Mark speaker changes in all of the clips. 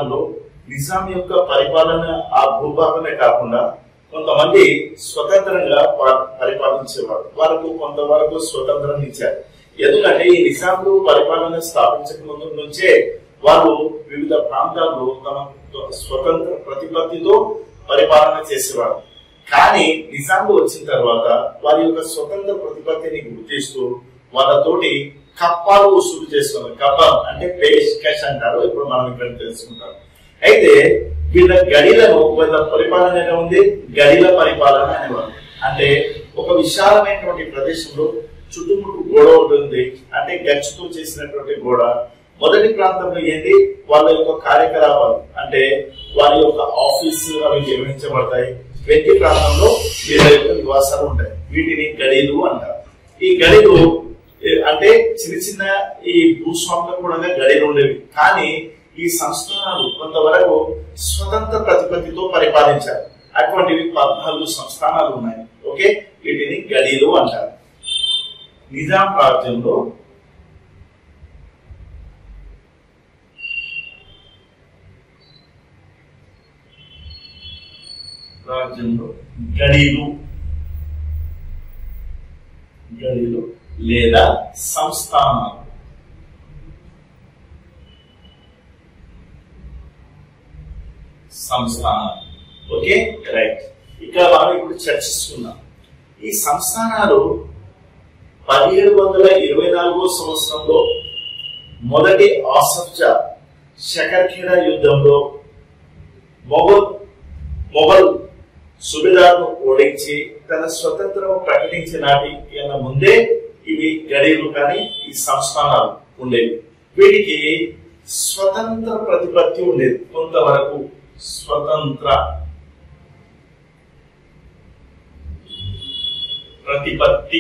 Speaker 1: కాలంలో నిజాం యొక్క పరిపాలన ఆ భూభాగమే కాకుండా కొంతమంది స్వతంత్రంగా ప- పరిపాలించేవారు వాళ్ళకు కొంతవరకు స్వతంత్రం ఇచ్చారు ఎందుకంటే ఈ నిజాంలు పరిపాలన స్థాపించక ముందు నుంచే వారు వివిధ ప్రాంతాల్లో తమ స్వతంత్ర ప్రతిపత్తితో పరిపాలన చేసేవారు కానీ నిజాంలు వచ్చిన తర్వాత వారి యొక్క స్వతంత్ర ప్రతిపత్తిని గుర్తిస్తూ వాళ్ళతోటి కప్పాలు వసూలు చేస్తున్నారు కప్పం అంటే పేస్ట్ క్యాష్ అంటారు ఇప్పుడు మనం ఇక్కడ తెలుసుకుంటాం అయితే వీళ్ళ గడిలను వీళ్ళ పరిపాలన ఎలా ఉంది గడిల పరిపాలన అనేవారు అంటే ఒక విశాలమైనటువంటి ప్రదేశంలో చుట్టుముట్టు గోడ ఉంటుంది అంటే గచ్చుతో చేసినటువంటి గోడ మొదటి ప్రాంతంలో ఏంటి వాళ్ళ యొక్క కార్యకలాపాలు అంటే వారి యొక్క ఆఫీస్ అవి నిర్వహించబడతాయి వెంటి ప్రాంతంలో వీళ్ళ యొక్క నివాసాలు ఉంటాయి వీటిని గడిలు అంటారు ఈ గడిలు ఏ, అంటే చిన్న చిన్న ఈ భూస్వాములకు కూడా గడిలు ఉండేవి కానీ ఈ సంస్థానాలు కొంతవరకు స్వతంత్ర ప్రతిపత్తితో పరిపాలించారు అటువంటివి పద్నాలుగు సంస్థానాలు ఉన్నాయి ఓకే వీటిని గడిలు అంటారు నిజాం రాజ్యంలో రాజ్యంలో గడిలు గడిలు లేదా సంస్థానాలు సంస్థానాలు ఓకే రైట్ ఇక్కడ మనం ఇప్పుడు చర్చిస్తున్నాం ఈ సంస్థానాలు పదిహేడు వందల ఇరవై నాలుగో సంవత్సరంలో మొదటి ఆసఫ్ జా షకర్ఖేడా యుద్ధంలో మొఘల్ మొఘల్ సుబేదార్ను ఓడించి తన స్వతంత్రం ప్రకటించిన నాటి కన్నా ముందే ఇవి గడియలు కానీ ఈ సంస్థానాలు ఉండేవి వీటికి స్వతంత్ర ప్రతిపత్తి ఉండేది కొంతవరకు స్వతంత్ర ప్రతిపత్తి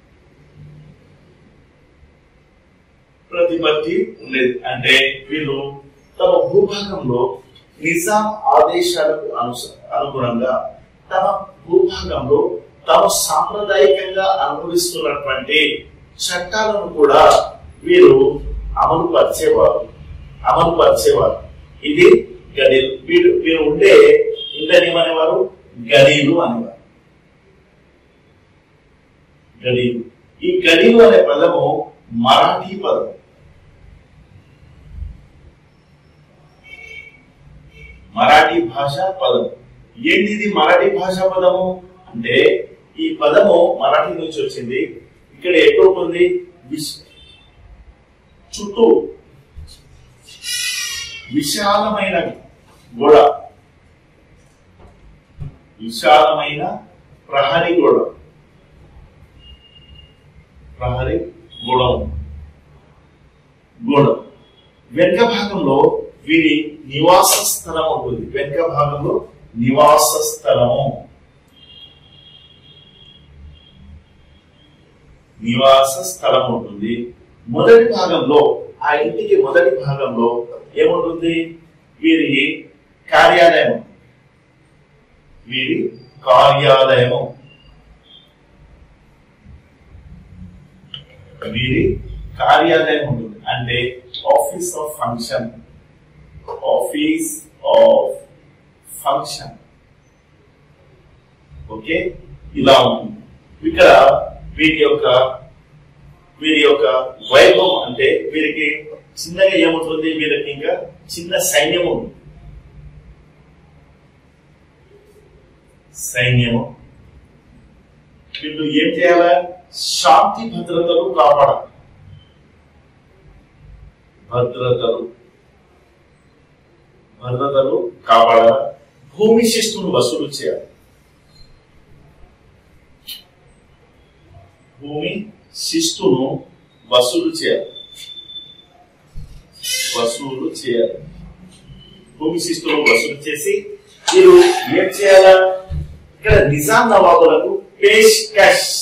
Speaker 1: ప్రతిపత్తి ఉండేది అంటే వీళ్ళు తమ భూభాగంలో నిజాం ఆదేశాలకు అనుస- అనుగుణంగా తమ భూభాగంలో తాము సాంప్రదాయకంగా అనుభవిస్తున్నటువంటి చట్టాలను కూడా వీరు అమలు పరిచేవారు అమలు పరిచేవారు ఇది గడీలు వీరు వీరు ఉండే ఇందని ఏమనేవారు గడీలు అనేవారు గడీలు ఈ గడీలు అనే పదము మరాఠీ పదం మరాఠీ భాషా పదం ఏంటిది మరాఠీ భాషా పదము అంటే ఈ పదము మరాఠీ నుంచి వచ్చింది ఇక్కడ ఎక్కడ ఉంటుంది విశ్- చుట్టూ విశాలమైన గోడ విశాలమైన ప్రహరీ గోడ ప్రహరీ గోడ ఉంది. గోడ వెనుక భాగంలో వీరి నివాస స్థలం ఉంటుంది వెనుక భాగంలో నివాస స్థలము నివాస స్థలం ఉంటుంది మొదటి భాగంలో ఆ ఇంటికి మొదటి భాగంలో ఏముంటుంది వీరి కార్యాలయం వీరి కార్యాలయము వీరి కార్యాలయం ఉంటుంది అంటే office of function office of function okay ఇలా ఉంటుంది ఇక్కడ వీరి యొక్క వీరి యొక్క వైభవం అంటే వీరికి చిన్నగా ఏముంటుంది వీరికి ఇంకా చిన్న సైన్యం ఉంది సైన్యము వీళ్ళు ఏం చేయాలి శాంతి భద్రతలు కాపాడాలి భద్రతలు భద్రతలు కాపాడాలి భూమి శిస్తును వసూలు చేయాలి భూమి శిస్తును వసూలు చేయాలి వసూలు చేయాలి భూమి శిస్తును వసూలు చేసి మీరు ఏం చేయాలా ఇక్కడ నిజాం నవాబులకు పేష్ కష్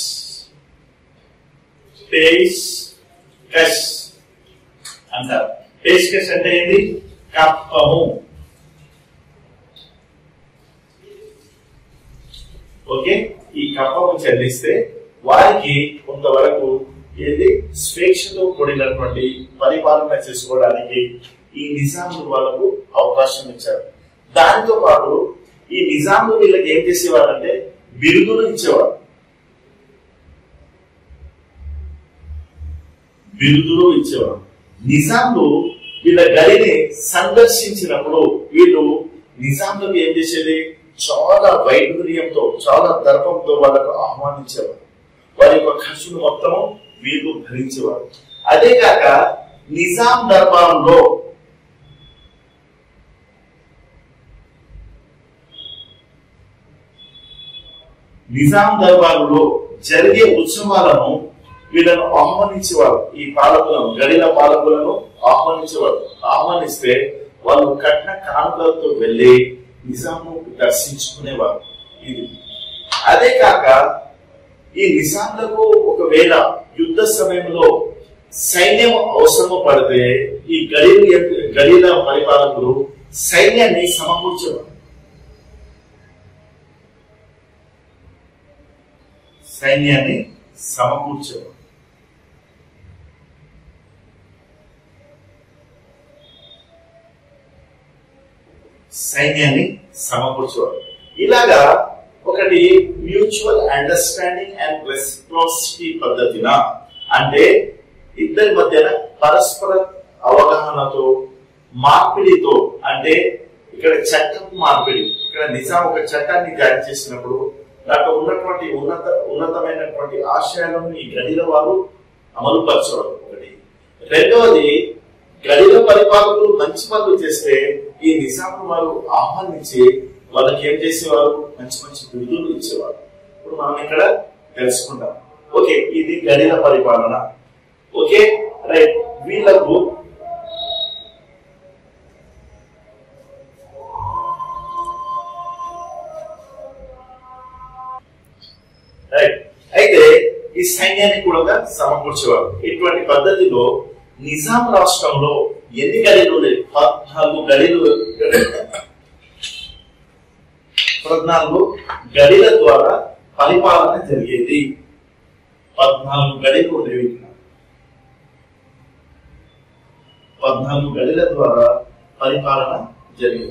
Speaker 1: పేష్ కష్ అంటారు పేష్ కష్ అంటే ఏంటి కప్పము ఓకే ఈ కప్పము చెల్లిస్తే వారికి కొంతవరకు ఏది స్వేచ్ఛతో కూడినటువంటి పరిపాలన చేసుకోవడానికి ఈ నిజాములు వాళ్ళకు అవకాశం ఇచ్చారు దానితో పాటు ఈ నిజాములు వీళ్ళకి ఏం చేసేవారంటే బిరుదులు ఇచ్చేవారు బిరుదులు ఇచ్చేవారు నిజాంలు వీళ్ళ గడిని సందర్శించినప్పుడు వీళ్ళు నిజాంలకు ఏం చేసేది చాలా వైఢూర్యంతో చాలా దర్పంతో వాళ్ళకు ఆహ్వానించేవారు వారి యొక్క ఖర్చును మొత్తము వీళ్ళు భరించేవారు అదే కాక నిజాం దర్బారంలో నిజాం దర్బారులో జరిగే ఉత్సవాలను వీళ్ళను ఆహ్వానించేవారు ఈ పాలకులను గడిల పాలకులను ఆహ్వానించేవారు ఆహ్వానిస్తే వాళ్ళు కట్న కానుకలతో వెళ్ళి నిజాము దర్శించుకునేవారు ఇది అదే కాక ఈ నిజాంలకు ఒకవేళ యుద్ధ సమయంలో సైన్యం అవసరము పడితే ఈ గడిల గడిల పరిపాలకులు సైన్యాన్ని సమకూర్చేవారు సైన్యాన్ని సమకూర్చేవారు సైన్యాన్ని సమకూర్చేవారు ఇలాగా ఒకటి మ్యూచువల్ అండర్స్టాండింగ్ అండ్ రెసిప్రోసిటీ పద్ధతిన అంటే ఇద్దరి మధ్యన పరస్పర అవగాహనతో మార్పిడితో అంటే ఇక్కడ చట్టం మార్పిడి ఇక్కడ నిజాం ఒక చట్టాన్ని జారీ చేసినప్పుడు దాంట్లో ఉన్నటువంటి ఉన్నత ఉన్నతమైనటువంటి ఆశయాలను ఈ గడిల వారు అమలు పరచడం ఒకటి రెండవది గడిల పరిపాలకులు మంచి పనులు చేస్తే ఈ నిజాం వారు ఆహ్వానించి వాళ్ళకి ఏం చేసేవారు మంచి మంచి బిరుదులు ఇచ్చేవారు ఇప్పుడు మనం ఇక్కడ తెలుసుకుంటాం ఓకే ఇది గడిల పరిపాలన ఓకే రైట్ వీళ్ళకు రైట్ అయితే ఈ సైన్యాన్ని కూడా సమకూర్చేవారు ఇటువంటి పద్ధతిలో నిజాం రాష్ట్రంలో ఎన్ని గడిలు లేవు పద్నాలుగు గడిలు పద్నాలుగు గడిల ద్వారా పరిపాలన జరిగేది పద్నాలుగు గడిలు ఉండేవి ఇక్కడ. పద్నాలుగు గడిల ద్వారా పరిపాలన జరిగేది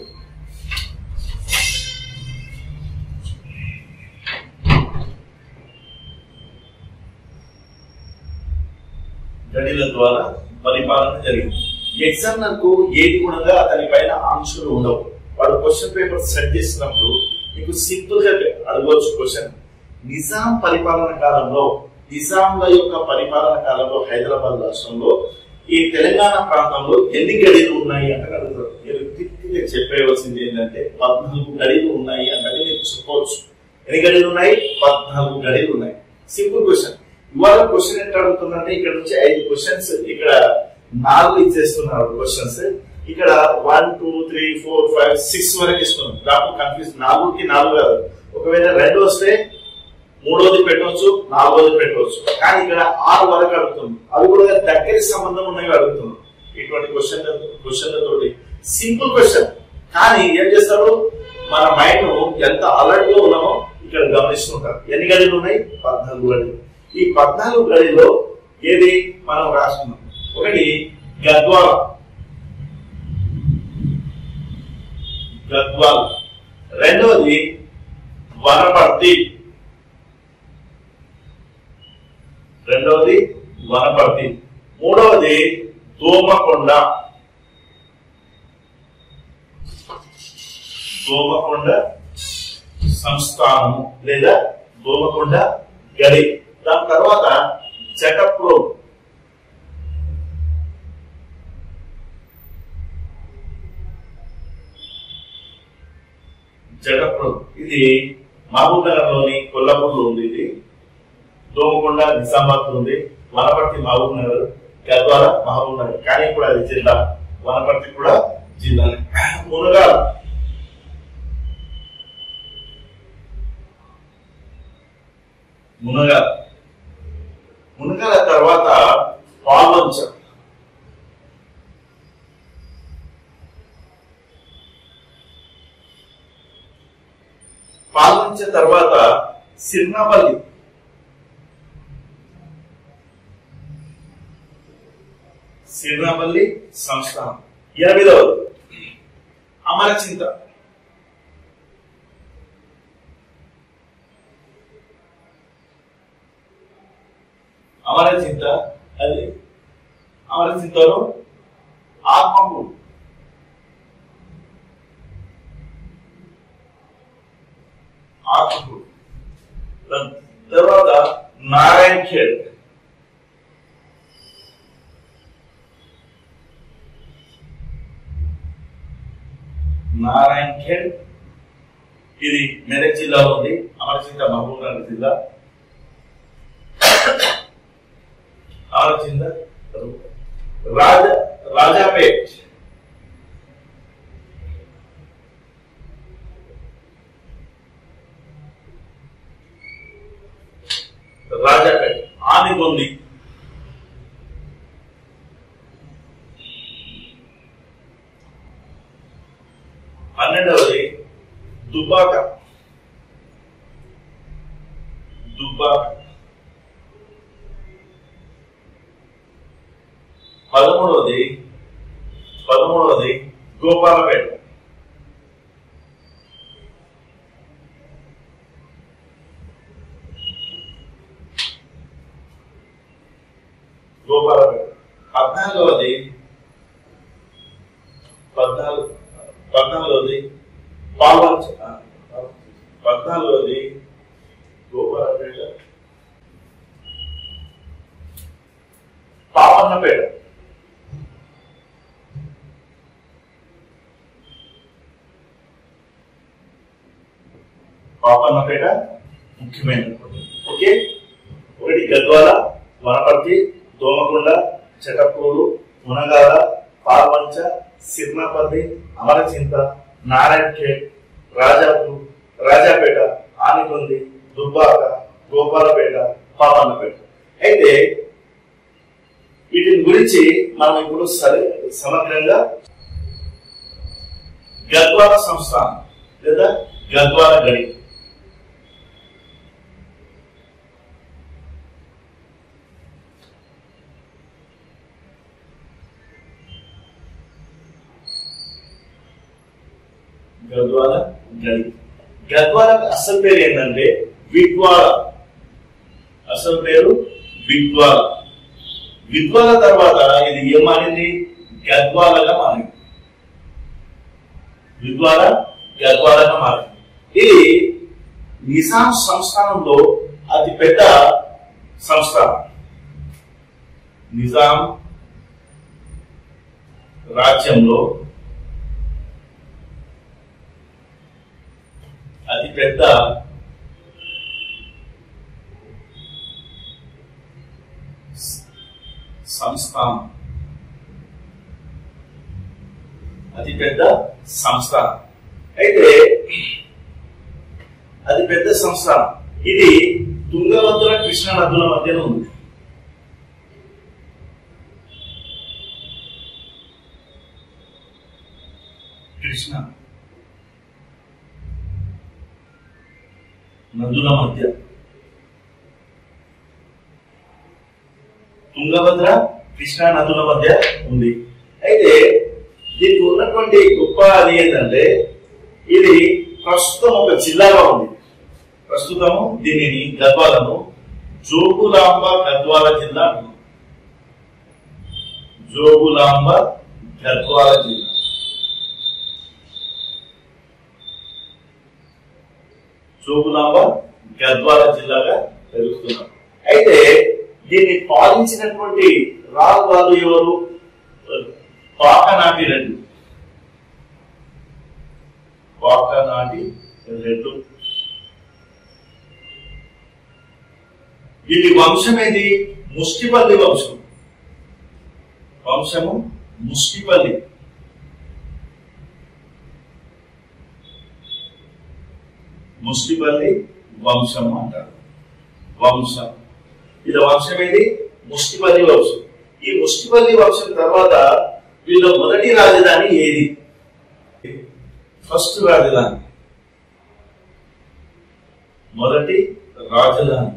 Speaker 1: గడిల ద్వారా పరిపాలన జరిగింది ఎగ్జామినర్కు ఏది కూడా అతని పైన ఆంక్షలు ఉండవు వాడు క్వశ్చన్ పేపర్ సెట్ చేసినప్పుడు నీకు సింపుల్ గా అడగవచ్చు క్వశ్చన్ నిజాం పరిపాలన కాలంలో నిజాంల యొక్క పరిపాలన కాలంలో హైదరాబాద్ రాష్ట్రంలో ఈ తెలంగాణ ప్రాంతంలో ఎన్ని గడిలు ఉన్నాయి అంటే అడుగుతారు మీరు తిరిగి చెప్పేయవలసింది ఏంటంటే పద్నాలుగు గడిలు ఉన్నాయి అంటే మీరు చెప్పవచ్చు ఎన్ని గడిలు ఉన్నాయి పద్నాలుగు గడిలు ఉన్నాయి సింపుల్ క్వశ్చన్ ఇవాళ క్వశ్చన్ ఎట్లా అడుగుతుందంటే ఇక్కడ నుంచి ఐదు క్వశ్చన్స్ ఇక్కడ నాలుగు ఇచ్చేస్తున్నారు క్వశ్చన్స్ ఇక్కడ one two three four five six వరకు ఇస్తున్నారు దాంట్లో కన్ఫ్యూజ్ నాలుగుకి నాలుగు కాదు ఒకవేళ రెండు వస్తే మూడోది పెట్టవచ్చు నాలుగోది పెట్టవచ్చు కానీ ఇక్కడ ఆరు వరకు అడుగుతుంది అవి కూడా దగ్గరి సంబంధం ఉన్నవి అడుగుతుంది ఇటువంటి క్వశ్చన్ క్వశ్చన్లతోటి సింపుల్ క్వశ్చన్ కానీ ఏం చేస్తారు మన మైండ్ ఎంత అలర్ట్ లో ఉన్నామో ఇక్కడ గమనిస్తుంటారు ఎన్ని గడిలు ఉన్నాయి పద్నాలుగు గడిలు ఈ పద్నాలుగు గడిలో ఏది మనం రాసుకున్నాం ఒకటి గద్వాల గద్వాల రెండవది వనపర్తి రెండవది వనపర్తి మూడవది దోమకొండ దోమకొండ సంస్థానము లేదా దోమకొండ గడి దాని తర్వాత జటప్రో జటప్రో ఇది మహబూబ్ నగర్ లోని కొల్లాపూర్లో ఉంది ఇది దోమకొండ నిజామాబాద్ ఉంది వనపర్తి మహబూబ్ నగర్ గద్వాల మహబూబ్ నగర్ కానీ కూడా అది జిల్లా వనపర్తి కూడా జిల్లా మునగాల మునగాల మునగాల తర్వాత పాల్వంచ పాల్వంచ తర్వాత సిర్నాపల్లి సిర్నాపల్లి సంస్థానం ఎనిమిదవది అమరచింత అమరచింత అది అమరచింతలో ఆత్మకు ఆత్మకు దాని తర్వాత నారాయణ ఖేడ్ నారాయణ ఖేడ్ ఇది మెదక్ జిల్లాలో ఉంది అమరచింత మహబూబ్ నగర్ జిల్లా అమరచింత రాజా రాజాపేట్ రాజాపేట్ ఆదిగొంది పన్నెండవది దుబ్బాక దుబ్బాక పదమూడవది పదమూడవది గోపాలపేట గోపాలపేట పద్నాలుగవది పద్నాలుగు పద్నాలుగవది పాల్వంచ ఆ, పద్నాలుగవది గోపాలపేట పాపన్నపేట పాపన్నపేట ముఖ్యమైన ఓకే ఒకటి గద్వాల వనపర్తి దోమకొండ చటపూరు మునగాల పాల్వంచ సిర్నాపల్లి అమరచింత నారాయణఖేడ్ రాజాపూర్ రాజాపేట ఆనికొంది దుబ్బాక గోపాలపేట పాపన్నపేట అయితే వీటిని గురించి మనం ఇప్పుడు సరి సమగ్రంగా గద్వాల సంస్థానం లేదా గద్వాల గడి గద్వాల గడి గద్వాల అసలు పేరు ఏంటంటే విద్వాల అసలు పేరు విద్వాల విద్వాల తర్వాత ఇది ఏం మారింది గద్వాలగా మారింది విద్వాల గద్వాలగా మారింది ఇది నిజాం సంస్థానంలో అతి పెద్ద సంస్థానం నిజాం రాజ్యంలో అతి పెద్ద సంస్థానం అతి పెద్ద సంస్థానం అయితే అది పెద్ద సంస్థానం ఇది తుంగభద్ర కృష్ణ నదుల మధ్యన ఉంది కృష్ణ నదుల మధ్య తుంగభద్ర కృష్ణా నదుల మధ్య ఉంది అయితే దీనికి ఉన్నటువంటి గొప్ప అది ఏంటంటే ఇది ప్రస్తుతం ఒక జిల్లాగా ఉంది ప్రస్తుతము దీనిని గద్వాలను జోగులాంబ గద్వాల జిల్లా అంటున్నాం. జోగులాంబ గద్వాల జిల్లా జోగులాంబ గద్వాల జిల్లాగా పెరుగుతున్నాం అయితే దీన్ని పాలించినటువంటి రాజు వాళ్ళు ఎవరు పాకనాటి రెడ్డి పాకనాటి రెడ్డు వీటి వంశం ఏది ముష్టిపల్లి వంశం వంశము ముష్టిపల్లి ముష్టిపల్లి వంశం అంటారు వంశం ఇది వంశం ఏది ముష్టిపల్లి వంశం ఈ ముష్టిపల్లి వంశం తర్వాత వీళ్ళ మొదటి రాజధాని ఏది ఫస్ట్ రాజధాని మొదటి రాజధాని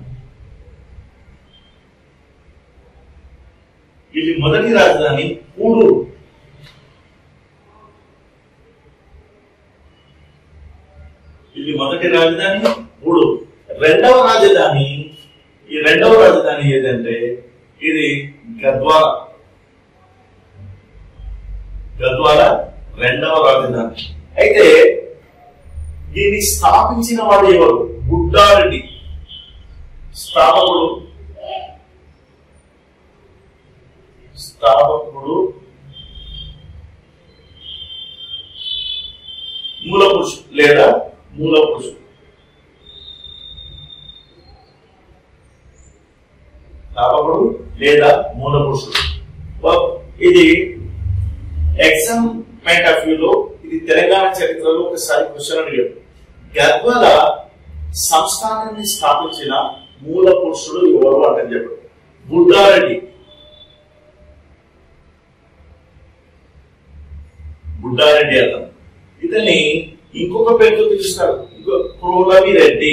Speaker 1: ఇది మొదటి రాజధాని పూడూరు ఇది మొదటి రాజధాని మూడు రెండవ రాజధాని ఈ రెండవ రాజధాని ఏదంటే ఇది గద్వాల గద్వాల రెండవ రాజధాని అయితే దీన్ని స్థాపించిన వాడు ఎవరు గుడ్డారెడ్డి స్థాపకుడు స్థాపకుడు మూల పురుషుడు లేదా మూల పురుషుడు స్థాపకుడు లేదా మూల పురుషుడు ఓ- ఇది ఎగ్జామ్ పాయింట్ ఆఫ్ వ్యూలో ఇది తెలంగాణ చరిత్రలో ఒకసారి క్వశ్చన్ అడిగాడు గద్వాల సంస్థానాన్ని స్థాపించిన మూల పురుషుడు ఎవరు అంటే చెప్పాడు బుడ్డారెడ్డి బుడ్డారెడ్డి అతను ఇతన్ని ఇంకొక పేరుతో పిలుస్తారు ఇంకో క్రోలవి రెడ్డి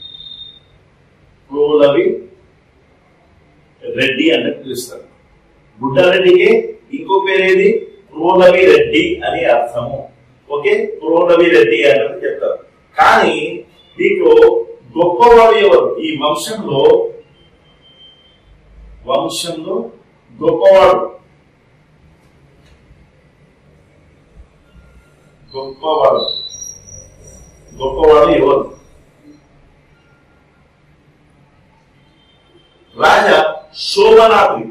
Speaker 1: క్రోలవి రెడ్డి అంటే పిలుస్తారు బుడ్డారెడ్డికి ఇంకో పేరేది క్రోలవి రెడ్డి అని అర్థము ఓకే క్రోలవి రెడ్డి అని చెప్తారు కానీ దీంట్లో గొప్పవాడు ఎవరు ఈ వంశంలో వంశంలో గొప్పవాడు గొప్పవాడు గొప్పవాడు ఎవరు రాజా శోభనాద్రి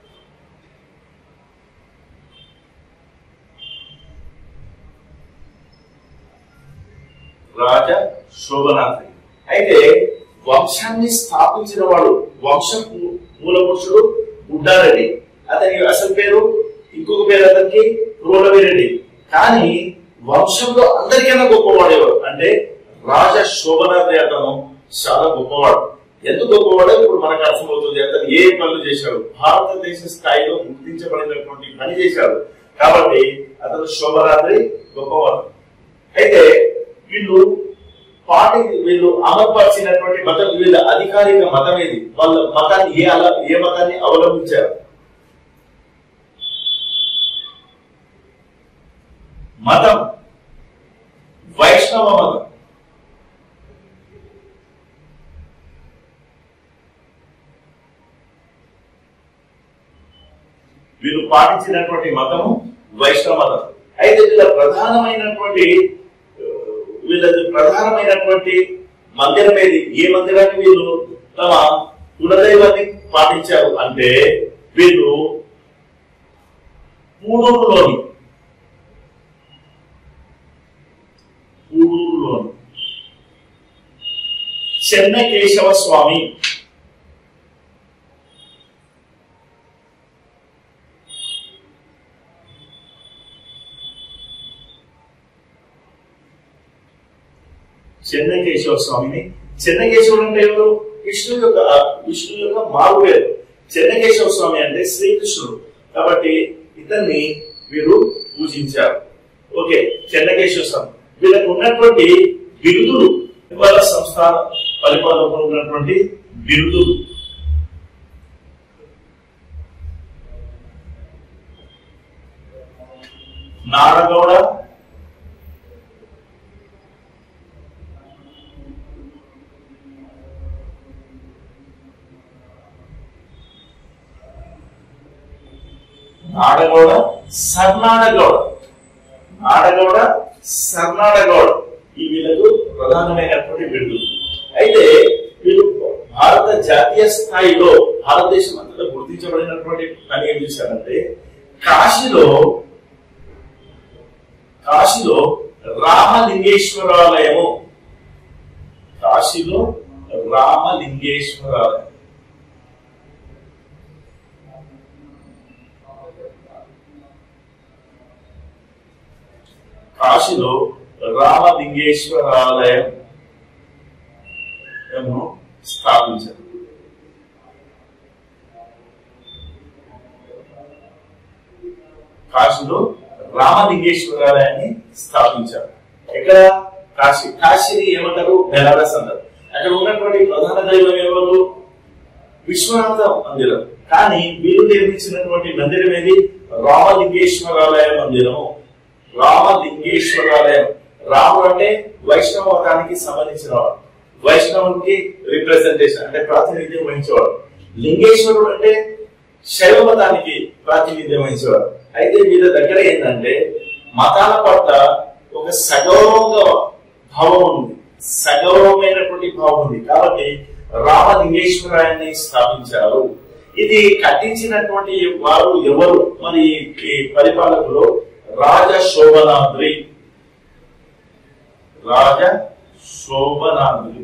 Speaker 1: రాజా శోభనాద్రి అయితే వంశాన్ని స్థాపించిన వాడు వంశం మూల పురుషుడు గుడ్డారెడ్డి అతని అసలు పేరు ఇంకొక పేరు అతనికి రోలవిరెడ్డి కానీ వంశంలో అందరికన్నా గొప్పవాడు ఎవరు అంటే రాజా శోభనాద్రి అతను చాలా గొప్పవాడు ఎందుకు గొప్పవాడో ఇప్పుడు మనకు అర్థమవుతుంది అతను ఏ పనులు చేశాడు భారతదేశ స్థాయిలో గుర్తించబడినటువంటి పని చేశాడు కాబట్టి అతను శోభనాద్రి గొప్పవాడు అయితే వీళ్ళు పార్టీ వీళ్ళు అమలుపరిచినటువంటి మతం వీళ్ళ అధికారిక మతం ఏది వాళ్ళ మతాన్ని ఏ అల ఏ మతాన్ని అవలంబించారు మతం వైష్ణవ మతం వీళ్ళు పాటించినటువంటి మతము వైష్ణవ మతం అయితే వీళ్ళ ప్రధానమైనటువంటి ఆ, వీళ్ళది ప్రధానమైనటువంటి మందిరం ఏది ఏ మందిరాన్ని వీళ్ళు తమ కులదైవాన్ని పాటించారు అంటే వీళ్ళు పూడూరులోని పూడూరులోని చెన్నకేశవ స్వామి చెన్నకేశవ స్వామిని చెన్నకేశవుడు అంటే ఎవరు విష్ణు యొక్క విష్ణు యొక్క మారు పేరు చెన్నకేశవ స్వామి అంటే శ్రీకృష్ణుడు కాబట్టి ఇతన్ని వీరు పూజించారు ఓకే చెన్నకేశవ స్వామి వీళ్ళకు ఉన్నటువంటి బిరుదులు వాళ్ళ సంస్థాన పరిపాలనలో ఉన్నటువంటి బిరుదులు నారగౌడ నాడగౌడ సర్నాడగౌడ నాడగౌడ సర్నాడగౌడ ఈ వీళ్ళకు ప్రధానమైనటువంటి బిరుదులు అయితే వీళ్ళు భారత జాతీయ స్థాయిలో భారతదేశం అంతటా గుర్తించబడినటువంటి పని ఏం చేశారంటే కాశీలో కాశీలో రామలింగేశ్వరాలయము కాశీలో రామలింగేశ్వరాలయం కాశీలో రామలింగేశ్వరాలయం ఏమో స్థాపించారు కాశీలో రామలింగేశ్వరాలయాన్ని స్థాపించారు ఎక్కడ కాశీ కాశీని ఏమంటారు బెనారస్ అంటారు అక్కడ ఉన్నటువంటి ప్రధాన దైవం ఎవరు విశ్వనాథ మందిరం కానీ వీరు నిర్మించినటువంటి మందిరం ఏది రామలింగేశ్వరాలయ మందిరము రామలింగేశ్వరాలయం రాముడు అంటే వైష్ణవ మతానికి సంబంధించిన వాడు వైష్ణవునికి రిప్రజెంటేషన్ అంటే ప్రాతినిధ్యం వహించేవాడు లింగేశ్వరుడు అంటే శైవ మతానికి ప్రాతినిధ్యం వహించేవాడు అయితే వీళ్ళ దగ్గర ఏంటంటే మతాల పట్ల ఒక సగౌరవంగా భావం ఉంది సగౌరవమైనటువంటి భావం ఉంది కాబట్టి రామలింగేశ్వరాన్ని స్థాపించారు ఇది కట్టించినటువంటి వారు ఎవరు మరి ఈ పరిపాలకులు రాజ శోభనాద్రి రాజ శోభనాద్రి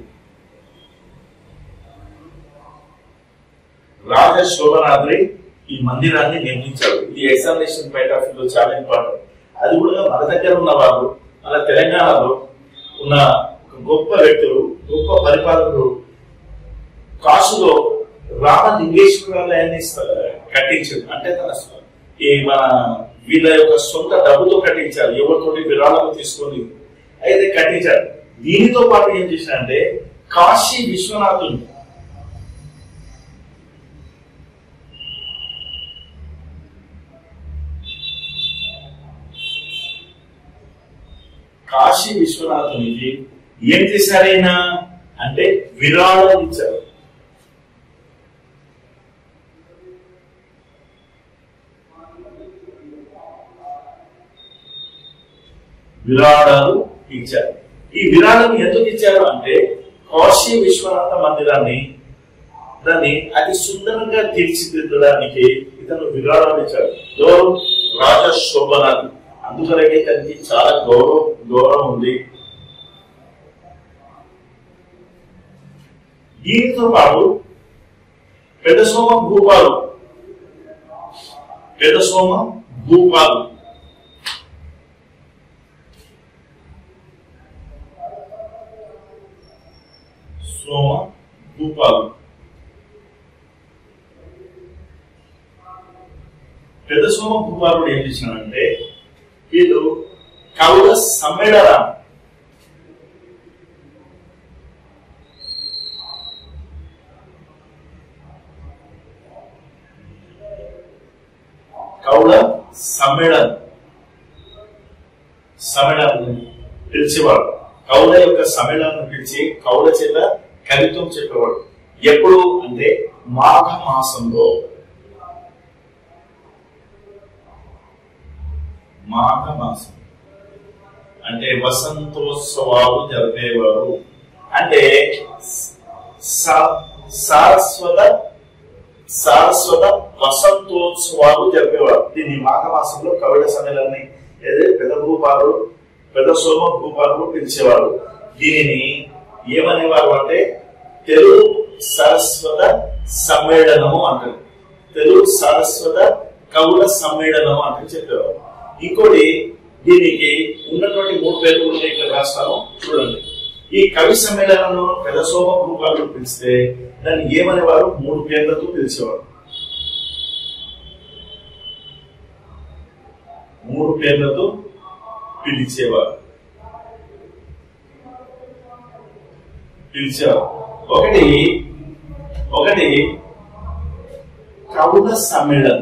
Speaker 1: రాజ శోభనాద్రి ఈ మందిరాన్ని నిర్మించాడు ఇది ఎగ్జామినేషన్ పాయింట్ ఆఫ్ వ్యూ చాలా ఇంపార్టెంట్ అది కూడా మన దగ్గర ఉన్న వాళ్ళు మన తెలంగాణలో ఉన్న ఒక గొప్ప వ్యక్తులు గొప్ప పరిపాలకులు కాశీలో రామలింగేశ్వరాలయాన్ని స్థ- కట్టించాడు అంటే తన స్వ- ఈ మన వీళ్ళ యొక్క సొంత డబ్బుతో కట్టించారు ఎవరితోటి విరాళాలు తీసుకొని అయితే కట్టించాడు దీనితో పాటు ఏం చేశాడంటే కాశీ విశ్వనాథుని కాశీ విశ్వనాథునికి ఏం చేశారైనా అంటే విరాళం ఇచ్చారు విరాళాలు ఇచ్చారు ఈ విరాళం ఎందుకు ఇచ్చారు అంటే కాశీ విశ్వనాథ మందిరాన్ని దాన్ని అతి సుందరంగా తీర్చిదిద్దడానికి ఇతను విరాళాలు ఇచ్చాడు ఎవరు రాజా శోభనాథ్ అందువలకే తనకి చాలా గౌరవం గౌరవం ఉంది దీనితో పాటు పెద్ద సోమ భూపాలు పెద్ద సోమ భూపాలు సోమ భూపాలు పెద్ద సోమ భూపాలుడు ఏం చేసినాడంటే వీళ్ళు కవుల సమ్మేళనం కవుల సమ్మేళనం సమ్మేళనం పిలిచేవాడు కవుల యొక్క సమ్మేళనం పిలిచి కవుల చేత కవిత్వం చెప్పేవాడు ఎప్పుడు అంటే మాఘ మాసంలో మాఘ మాసం అంటే వసంతోత్సవాలు జరిపేవారు అంటే స- సారస్వత సారస్వత వసంతోత్సవాలు జరిపేవారు దీన్ని మాఘ మాసంలో కవిడ సమ్మేళనాన్ని ఏదైతే పెద్ద భూపాలు పెద్ద సోమ భూపాలు పిలిచేవారు దీనిని ఏమనేవారు అంటే తెలుగు సరస్వత సమ్మేళనము అంటారు తెలుగు సరస్వత కవుల సమ్మేళనము అంటే చెప్పేవారు ఇంకోటి దీనికి ఉన్నటువంటి మూడు పేర్లు ఉన్నాయి ఇక్కడ రాస్తాను చూడండి ఈ కవి సమ్మేళనంలో పెద్ద సోమ భూపాలు పిలిస్తే దాన్ని ఏమనేవారు మూడు పేర్లతో పిలిచేవారు మూడు పేర్లతో పిలిచేవారు పిలిచేవారు ఒకటి ఒకటి కవుల సమ్మేళనం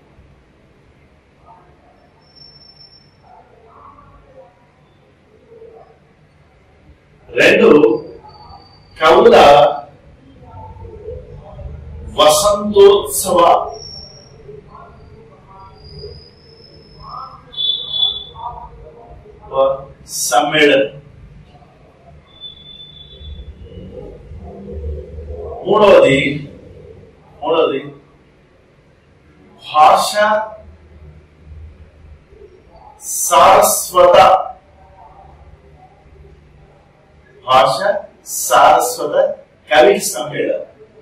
Speaker 1: రెండు కవుల వసంతోత్సవ వ- సమ్మేళనం మూడవది మూడవది భాష సారస్వత భాష సారస్వత కవి సమ్మేళనం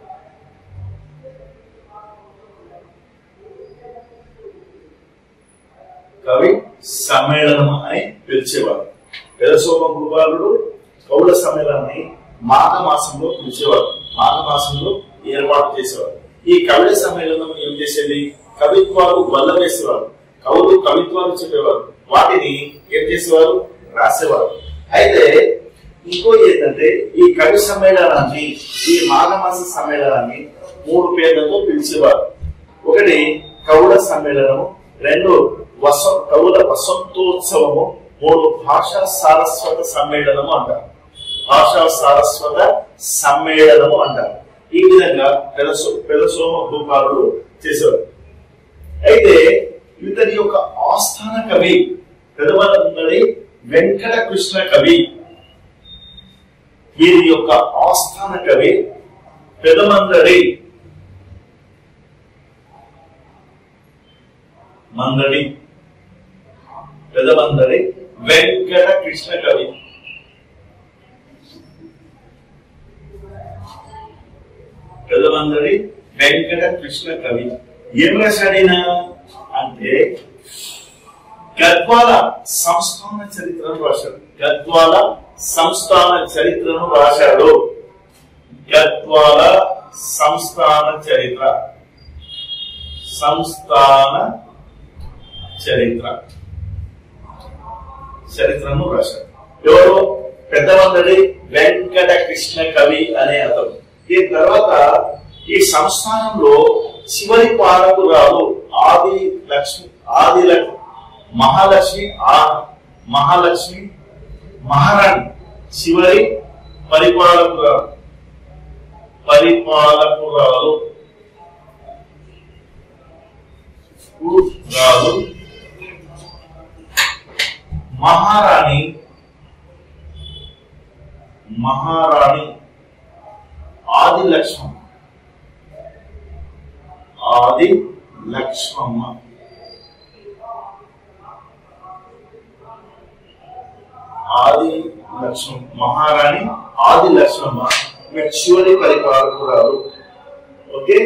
Speaker 1: కవి సమ్మేళనం అని పిలిచేవారు పెదసోమ గురువారుడు కవుల సమ్మేళనాన్ని మాఘ మాసంలో పిలిచేవారు మాఘ మాసంలో ఏర్పాటు చేసేవారు ఈ కవుల సమ్మేళనం ఏం చేసేది కవిత్వాలు వల్ల వేసేవారు కవులు కవిత్వాలు చెప్పేవారు వాటిని ఏం చేసేవారు రాసేవారు అయితే ఇంకో ఏంటంటే ఈ కవి సమ్మేళనాన్ని ఈ మాఘమాస సమ్మేళనాన్ని మూడు పేర్లతో పిలిచేవారు ఒకటి కవుల సమ్మేళనము రెండు వస కవుల వసంతోత్సవము మూడు భాషా సారస్వత సమ్మేళనము అంటారు భాషా సారస్వత సమ్మేళనము అంటారు ఈ విధంగా పెదసో పెదసోమ భూపాలుడు చేసేవారు అయితే ఇతని యొక్క ఆస్థాన కవి పెదవనడి వెంకట కృష్ణ కవి వీరి యొక్క ఆస్థాన కవి పెదమందడి మందడి పెదమందడి వెంకట కృష్ణ కవి పెదమందడి వెంకట కృష్ణ కవి ఏం రాశాడైనా అంటే గద్వాల సంస్థాన చరిత్రను రాశాడు గద్వాల సంస్థాన చరిత్రను రాశాడు గద్వాల సంస్థాన చరిత్ర సంస్థాన చరిత్ర చరిత్రను రాశాడు ఎవరు పెద్దవందడి వెంకట కృష్ణ కవి అనే అతను దీని తర్వాత ఈ సంస్థానంలో చివరి పాలకురాలు ఆది లక్ష్మి ఆది లక్- మహాలక్ష్మి ఆ మహాలక్ష్మి మహారాణి చివరి పరిపాలకురాలు పరిపాలకురాలు రాలు మహారాణి మహారాణి ఆది లక్ష్మమ్మ ఆది లక్ష్మమ్మ ఆది లక్ష్మం మహారాణి ఆది లక్ష్మమ్మ ఈమె చివరి పరిపాలకురాలు ఓకే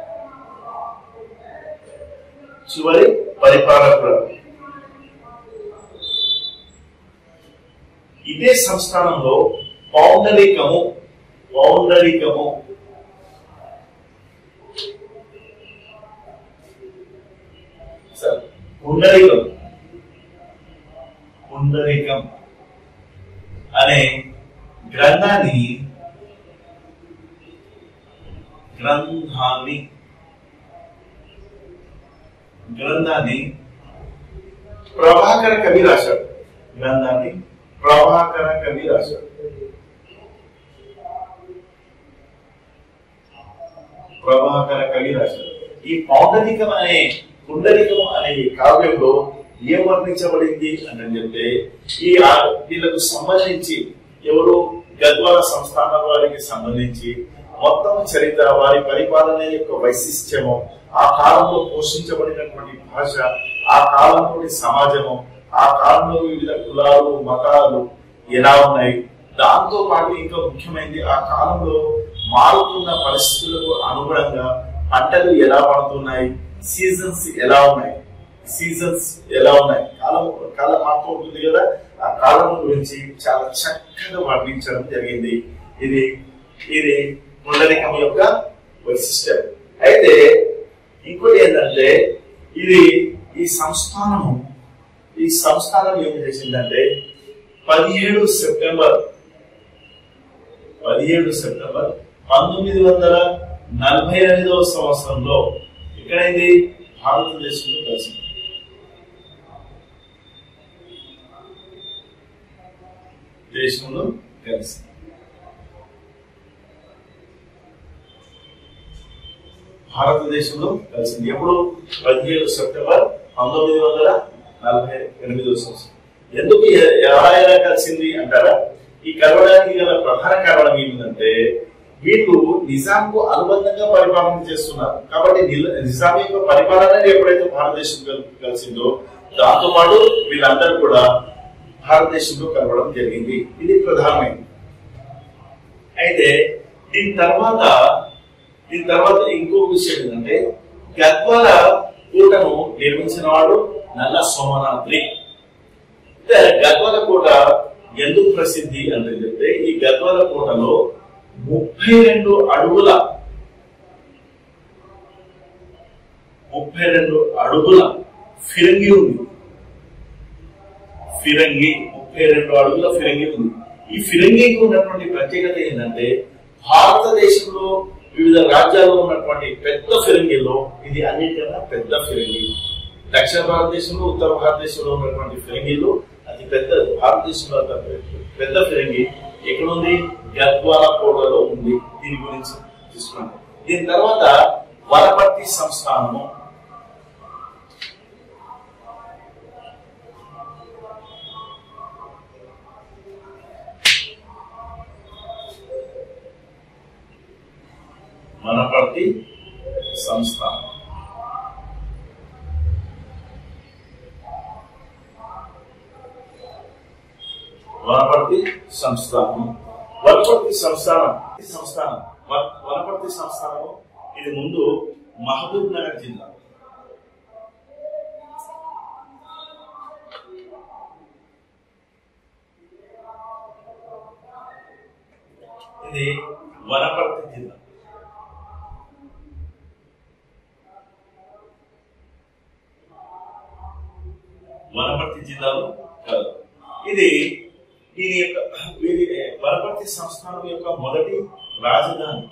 Speaker 1: చివరి పరిపాలకురాలు ఇదే సంస్థానంలో పౌండలికము పౌండలికము సరే, పుండరీకం పుండరీకం అనే గ్రంథాన్ని గ్రంథాన్ని గ్రంథాన్ని ప్రభాకర కవి రాశాడు గ్రంథాన్ని ప్రభాకర కవి రాశాడు ప్రభాకర కవి రాశాడు ఈ పౌండలికం అనే పుండలికం అనే ఈ కావ్యంలో ఏం వర్ణించబడింది అని చెప్తే ఈ ఆ- వీళ్ళకు సంబంధించి ఎవరు గద్వాల సంస్థాన వారికి సంబంధించి మొత్తం చరిత్ర వారి పరిపాలన యొక్క వైశిష్ట్యము ఆ కాలంలో పోషించబడినటువంటి భాష ఆ కాలంలోని సమాజము ఆ కాలంలో వివిధ కులాలు మతాలు ఎలా ఉన్నాయి దాంతో పాటు ఇంకా ముఖ్యమైనది ఆ కాలంలో మారుతున్న పరిస్థితులకు అనుగుణంగా పంటలు ఎలా పడుతున్నాయి సీజన్స్ ఎలా ఉన్నాయి సీజన్స్ ఎలా ఉన్నాయి కాలం కాలం మారుతూ ఉంటుంది కదా ఆ కాలం గురించి చాలా చక్కగా వర్ణించడం జరిగింది ఇది ఇది పుండలికం యొక్క వైశిష్టం అయితే ఇంకోటి ఏంటంటే ఇది ఈ సంస్థానము ఈ సంస్థానం ఏం చేసిందంటే పదిహేడు సెప్టెంబర్ పదిహేడు సెప్టెంబర్ పంతొమ్మిది వందల నలభై ఎనిమిదవ సంవత్సరంలో ఎక్కడైంది భారతదేశంలో కలిసింది దేశంలో కలిసింది భారతదేశంలో కలిసింది ఎప్పుడు పదిహేడు సెప్టెంబర్ పంతొమ్మిది వందల నలభై ఎనిమిదవ సంవత్సరం ఎందుకు ఎ- ఎలా ఎలా కలిసింది అంటారా ఈ కలవడానికి గల ప్రధాన కారణం ఏమిటంటే వీళ్ళు నిజాంకు అనుబంధంగా పరిపాలన చేస్తున్నారు కాబట్టి నిల- నిజాం యొక్క పరిపాలన ఎప్పుడైతే భారతదేశం కల్- కలిసిందో దాంతో పాటు వీళ్ళందరూ కూడా భారతదేశంలో కలవడం జరిగింది ఇది ప్రధానమైనది అయితే దీని తర్వాత దీని తర్వాత ఇంకో విషయం ఏంటంటే గద్వాల కోటను నిర్మించిన వాడు నల్ల సోమనాద్రి అయితే గద్వాల కోట ఎందుకు ప్రసిద్ధి అంటే చెప్తే ఈ గద్వాల కోటలో ముప్పై రెండు అడుగుల ముప్పై రెండు అడుగుల ఫిరంగి ఉంది ఫిరంగి ముప్పై రెండు అడుగుల ఫిరంగి ఉంది ఈ ఫిరంగికి ఉన్నటువంటి ప్రత్యేకత ఏంటంటే భారతదేశంలో వివిధ రాజ్యాల్లో ఉన్నటువంటి పెద్ద ఫిరంగిలో ఇది అన్నిటికన్నా పెద్ద ఫిరంగి దక్షిణ భారతదేశంలో ఉత్తర భారతదేశంలో ఉన్నటువంటి ఫిరంగిలు అతి పెద్ద భారతదేశంలో అంత పెద్ద ఫిరంగి ఎక్కడుంది గద్వాల కోటలో ఉంది దీని గురించి తీసుకున్నాం దీని తర్వాత వనపర్తి సంస్థానము వనపర్తి సంస్థానం వనపర్తి సంస్థానం వనపర్తి సంస్థానం ఈ సంస్థానం వ- వనపర్తి సంస్థానం ఇది ముందు మహబూబ్ నగర్ జిల్లా ఇది వనపర్తి జిల్లా వనపర్తి జిల్లాలో కలదు ఇది దీని యొక్క వీరి వనపర్తి సంస్థానం యొక్క మొదటి రాజధాని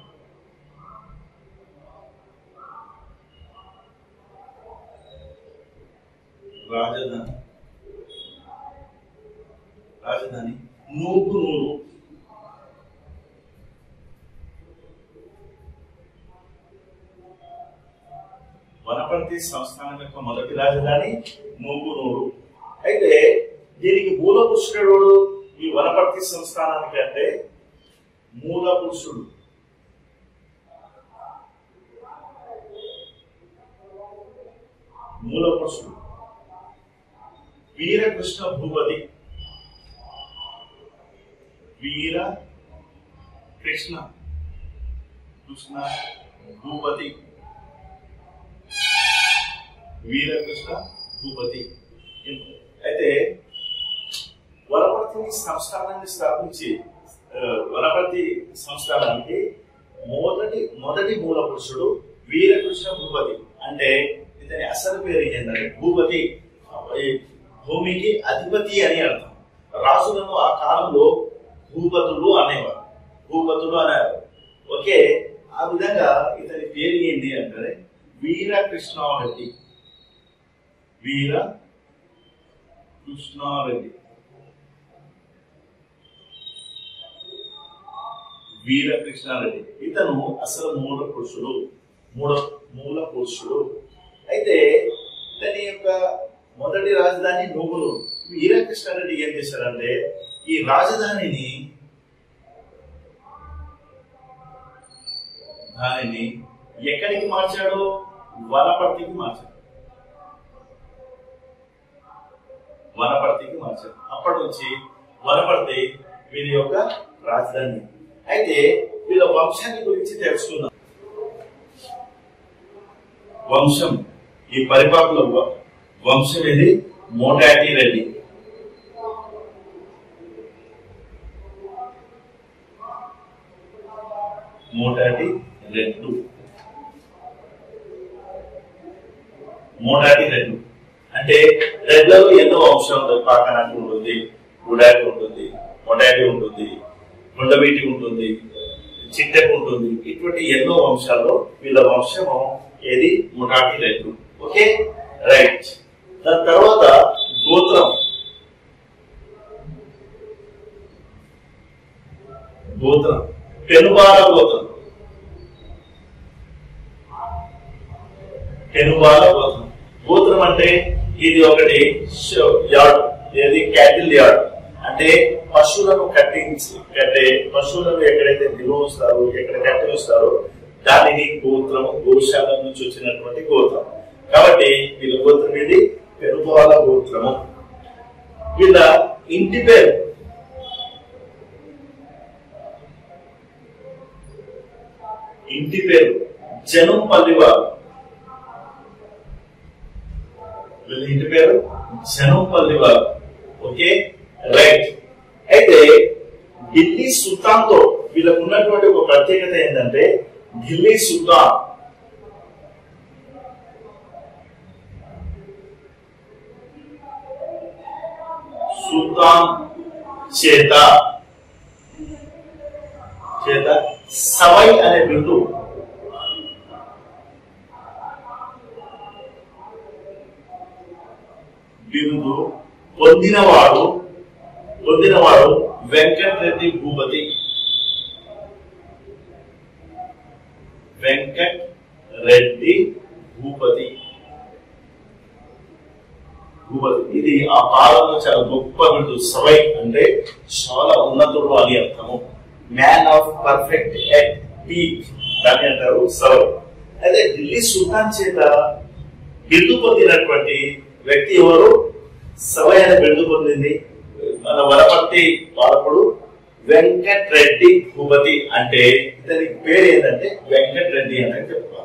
Speaker 1: రాజధాని రాజధాని నూగునూరు వనపర్తి సంస్థానం యొక్క మొదటి రాజధాని నూగునూరు అయితే దీనికి మూల పురుషుడు ఈ వనపర్తి సంస్థానానికి అంటే మూల పురుషుడు మూల పురుషుడు వీరకృష్ణ భూపతి వీర కృష్ణ కృష్ణ భూపతి వీరకృష్ణ భూపతి అయితే వనపర్తి సంస్థానాన్ని స్థాపించి ఆ, వనపర్తి సంస్థానానికి మొదటి మొదటి మూల పురుషుడు వీరకృష్ణ భూపతి అంటే ఇతని అసలు పేరు ఏంటంటే భూపతి ఈ భూమికి అధిపతి అని అర్థం రాజులను ఆ కాలంలో భూపతులు అనేవారు భూపతులు అనేవారు ఓకే ఆ విధంగా ఇతని పేరు ఏంటి అంటే వీరకృష్ణారెడ్డి వీర కృష్ణారెడ్డి వీర కృష్ణారెడ్డి ఇతను అసలు మూల పురుషుడు మూల మూల పురుషుడు అయితే ఇతని యొక్క మొదటి రాజధాని నూగులు వీరకృష్ణారెడ్డి ఏం చేశారంటే ఈ రాజధానిని దానిని ఎక్కడికి మార్చాడు వనపర్తికి మార్చాడు వనపర్తికి మార్చారు అప్పటి నుంచి వనపర్తి వీరి యొక్క రాజధాని అయితే వీళ్ళ వంశాన్ని గురించి తెలుసుకుందాం వంశం ఈ పరిపాలన వ- వంశం ఇది మోటాటి రెడ్డి మోటాటి రెడ్డు మోటాటి రెడ్డు అంటే రెడ్లలో ఎన్నో వంశం ఉంటుంది పాకనాటి ఉంటుంది గుడాటి ఉంటుంది మొటాటి ఉంటుంది కొండవీటి ఉంటుంది చిట్టెకు ఉంటుంది ఇటువంటి ఎన్నో వంశాల్లో వీళ్ళ వంశము ఏది ముఠాటి రెడ్డు ఓకే రైట్ దాని తర్వాత గోత్రం గోత్రం పెనుబాల గోత్రం పెనుబాల గోత్రం గోత్రం అంటే ఇది ఒకటి షో- యార్డ్ ఏది క్యాటిల్ యార్డ్ అంటే పశువులను కట్టించి కట్టే పశువులను ఎక్కడైతే నిల్వ ఉంచుతారో ఎక్కడ కట్టి ఉంచుతారో దానిని గోత్రం గోశాల నుంచి వచ్చినటువంటి గోత్రం కాబట్టి వీళ్ళ గోత్రం ఇది పెనుబాల గోత్రము వీళ్ళ ఇంటి పేరు ఇంటి పేరు జనం పల్లివారు వీళ్ళ ఇంటి పేరు జనం పల్లివారు ఓకే రైట్ అయితే ఢిల్లీ సుల్తాన్ తో వీళ్ళకు ఉన్నటువంటి ఒక ప్రత్యేకత ఏంటంటే ఢిల్లీ సుల్తాన్ సుల్తాన్ చేత చేత సవై అనే బిందు బిరుదు పొందినవాడు పొందినవాడు వెంకటరెడ్డి భూపతి వెంకట్ రెడ్డి భూపతి భూపతి ఇది ఆ కాలంలో చాలా గొప్ప బిడ్డు సవై అంటే చాలా ఉన్నతుడు అని అర్థము man of perfect at peak దాన్ని అంటారు సవై అయితే ఢిల్లీ సుల్తాన్ చేత బిరుదు పొందినటువంటి వ్యక్తి ఎవరు సవై అనే బిరుదు పొందింది మన వరపర్తి పాలకుడు వెంకట్ రెడ్డి భూపతి అంటే ఇతని పేరు ఏంటంటే వెంకట్ రెడ్డి అని చెప్తారు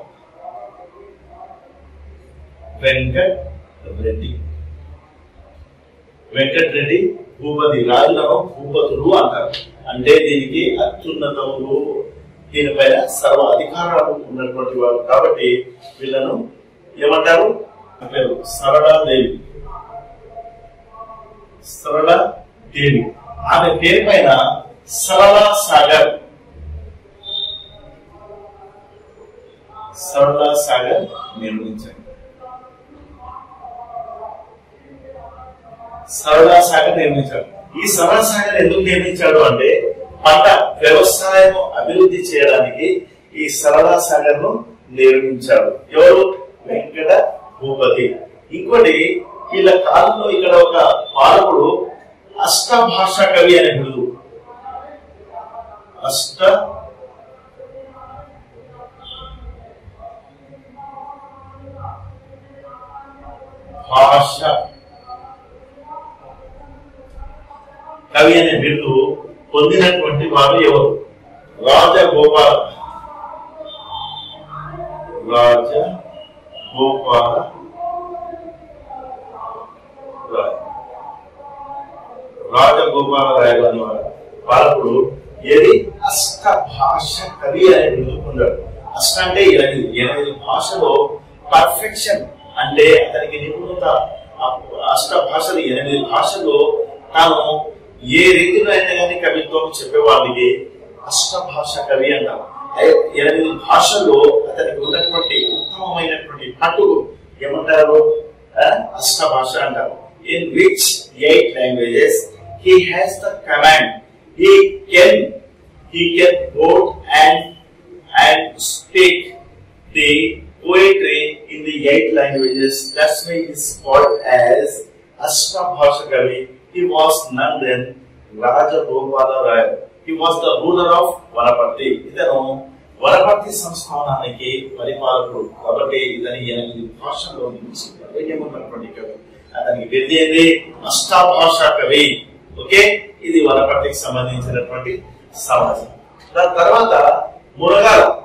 Speaker 1: వెంకట్ రెడ్డి వెంకట్ రెడ్డి భూపతి రాజులను భూపతులు అంటారు అంటే దీనికి అత్యున్నతములు దీనిపైన సర్వ అధికారాలు ఉన్నటువంటి వారు కాబట్టి వీళ్ళను ఏమంటారు పేరు సరళాదేవి సరళ దేవి ఆమె పేరు పైన సరళ సాగర్ సరళ సాగర్ నిర్మించండి సరళ సాగర్ నిర్మించాడు ఈ సరళ సాగర్ ఎందుకు నిర్మించాడు అంటే పంట వ్యవసాయం అభివృద్ధి చేయడానికి ఈ సరళ సాగర్ ను నిర్మించాడు ఎవరు వెంకట భూపతి ఇంకోటి వీళ్ళ కాలంలో ఇక్కడ ఒక పాలకుడు అష్ట భాషా కవి అనే బిరుదు అష్ట భాష కవి అనే బిరుదు పొందినటువంటి వారు ఎవరు రాజగోపాల రాజ గోపాల రాయ్ రాజగోపాల రాయ్ గారి వారు పాలకుడు ఏది అష్ట భాష కవి అనే బిరుదు పొందాడు అష్ట అంటే ఎనిమిది ఎనిమిది భాషలో పర్ఫెక్షన్ అంటే అతనికి నిపుణత ఆ అష్ట భాషలు ఎనిమిది భాషల్లో తాను ఏ రీతిలో అయినా కానీ కవిత్వం చెప్పేవాడికి అష్ట భాష కవి అంటారు ఐ- ఎనిమిది భాషల్లో అతనికి ఉన్నటువంటి ఉత్తమమైనటువంటి పట్టుకు ఏమంటారు ఆ? అష్ట భాష అంటారు in which eight languages he has the command he can he can quote and and speak the poetry in the eight languages. That's why he is called as Ashtabhasha Kavi. He was none then Raja Gopala Rai. He was the ruler of Vanapati. ఇతను వనపర్తి సంస్థానానికి పరిపాలకుడు కాబట్టి ఇతని ఎనిమిది భాషల్లో నుంచి వైద్యమైనటువంటి కవి అతనికి విద్య ఏంది అష్టాభాష కవి ఓకే ఇది వనపర్తికి సంబంధించినటువంటి సమాజం దాని తర్వాత మునగాల